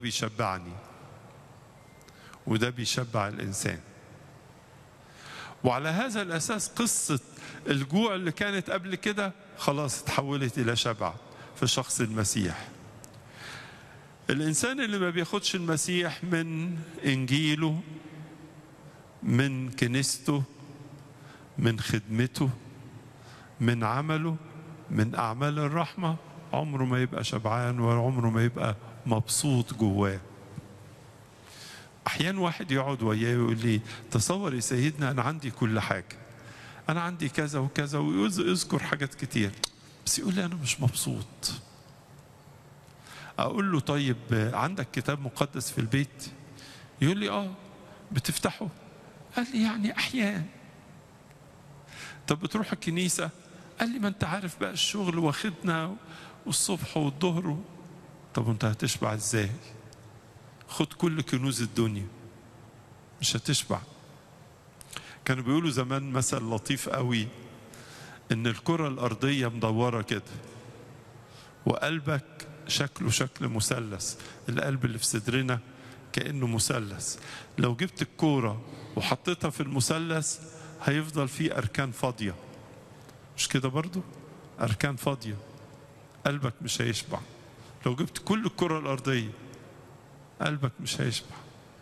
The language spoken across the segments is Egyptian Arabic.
بيشبعني وده بيشبع الإنسان وعلى هذا الأساس قصة الجوع اللي كانت قبل كده خلاص اتحولت إلى شبع في شخص المسيح الإنسان اللي ما بياخدش المسيح من إنجيله من كنيسته من خدمته من عمله من أعمال الرحمة عمره ما يبقى شبعان ولا عمره ما يبقى مبسوط جواه أحيانا واحد يقعد وياه ويقول لي تصور يا سيدنا أنا عندي كل حاجة أنا عندي كذا وكذا ويذكر حاجات كتير بس يقول لي أنا مش مبسوط أقول له طيب عندك كتاب مقدس في البيت يقول لي آه بتفتحه قال لي يعني أحيانا طب بتروح الكنيسة قال لي ما أنت عارف بقى الشغل واخدنا والصبح والظهر طب أنت هتشبع إزاي خد كل كنوز الدنيا مش هتشبع كانوا بيقولوا زمان مثل لطيف قوي ان الكرة الارضية مدورة كده وقلبك شكله شكل مثلث القلب اللي في صدرنا كأنه مثلث لو جبت الكورة وحطيتها في المثلث هيفضل فيه أركان فاضية مش كده برضو أركان فاضية قلبك مش هيشبع لو جبت كل الكرة الأرضية قلبك مش هيشبع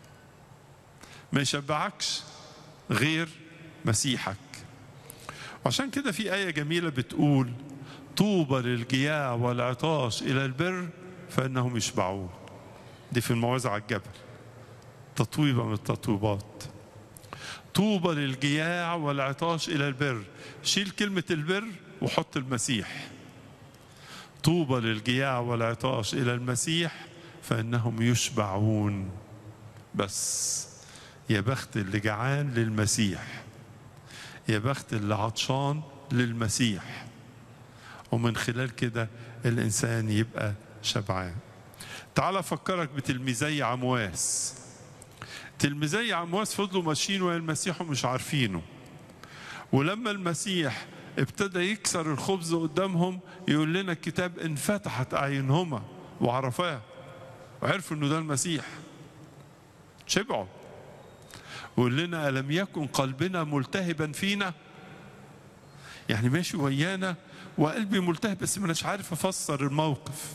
ما يشبعكش غير مسيحك وعشان كده في آية جميلة بتقول طوبى للجياع والعطاش إلى البر فإنهم يشبعون دي في الموعظة على الجبل تطويبة من التطويبات طوبى للجياع والعطاش إلى البر شيل كلمة البر وحط المسيح طوبى للجياع والعطاش إلى المسيح فإنهم يشبعون بس يا بخت اللي جعان للمسيح يا بخت اللي عطشان للمسيح ومن خلال كده الإنسان يبقى شبعان تعال أفكرك بتلميذي عمواس تلميذي عمواس فضلوا ماشيين ويا المسيح ومش عارفينه ولما المسيح ابتدى يكسر الخبز قدامهم يقول لنا الكتاب انفتحت أعينهما وعرفاه وعرفوا انه ده المسيح شبعوا ويقول لنا ألم يكن قلبنا ملتهبا فينا يعني ماشي ويانا وقلبي ملتهب بس مش عارف أفسر الموقف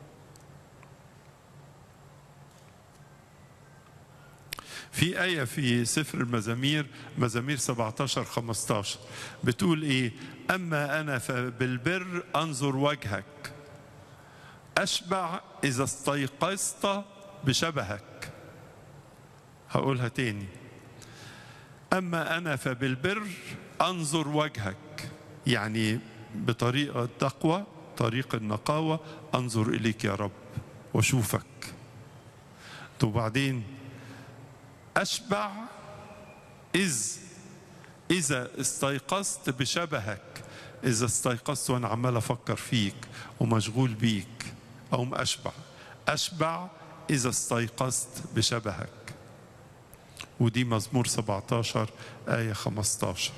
في آية في سفر المزامير مزامير 17 15 بتقول إيه أما أنا فبالبر أنظر وجهك أشبع إذا استيقظت بشبهك هقولها تاني أما أنا فبالبر أنظر وجهك يعني بطريقة التقوى طريق النقاوة أنظر إليك يا رب وأشوفك وبعدين أشبع إذ إذا استيقظت بشبهك إذا استيقظت وأنا عمال أفكر فيك ومشغول بيك أقوم أشبع أشبع إذا استيقظت بشبهك ودي مزمور 17 آية 15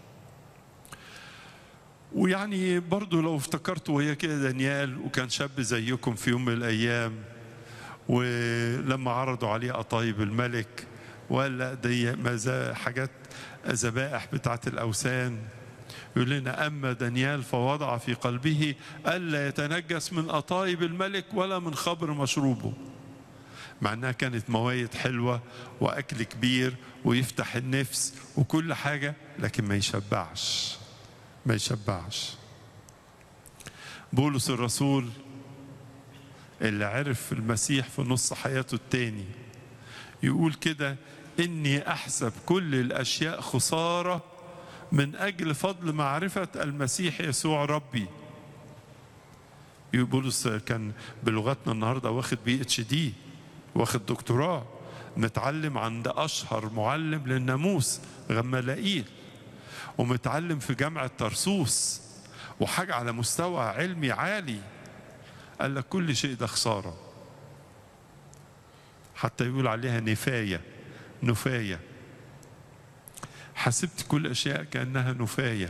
ويعني برضو لو افتكرتوا وهي كده دانيال وكان شاب زيكم في يوم من الأيام ولما عرضوا عليه قطايب الملك وقال لا دي ماذا حاجات ذبائح بتاعت الأوثان يقول لنا أما دانيال فوضع في قلبه ألا يتنجس من قطايب الملك ولا من خبر مشروبه مع أنها كانت موايد حلوة وأكل كبير ويفتح النفس وكل حاجة لكن ما يشبعش ما يشبعش بولس الرسول اللي عرف المسيح في نص حياته التاني يقول كده إني أحسب كل الأشياء خسارة من أجل فضل معرفة المسيح يسوع ربي بولس كان بلغتنا النهارده واخد بي اتش دي واخد دكتوراه متعلم عند اشهر معلم للناموس غمالائيل ومتعلم في جامعه ترسوس وحاجه على مستوى علمي عالي قال لك كل شيء ده خساره حتى يقول عليها نفايه نفايه حسبت كل اشياء كانها نفايه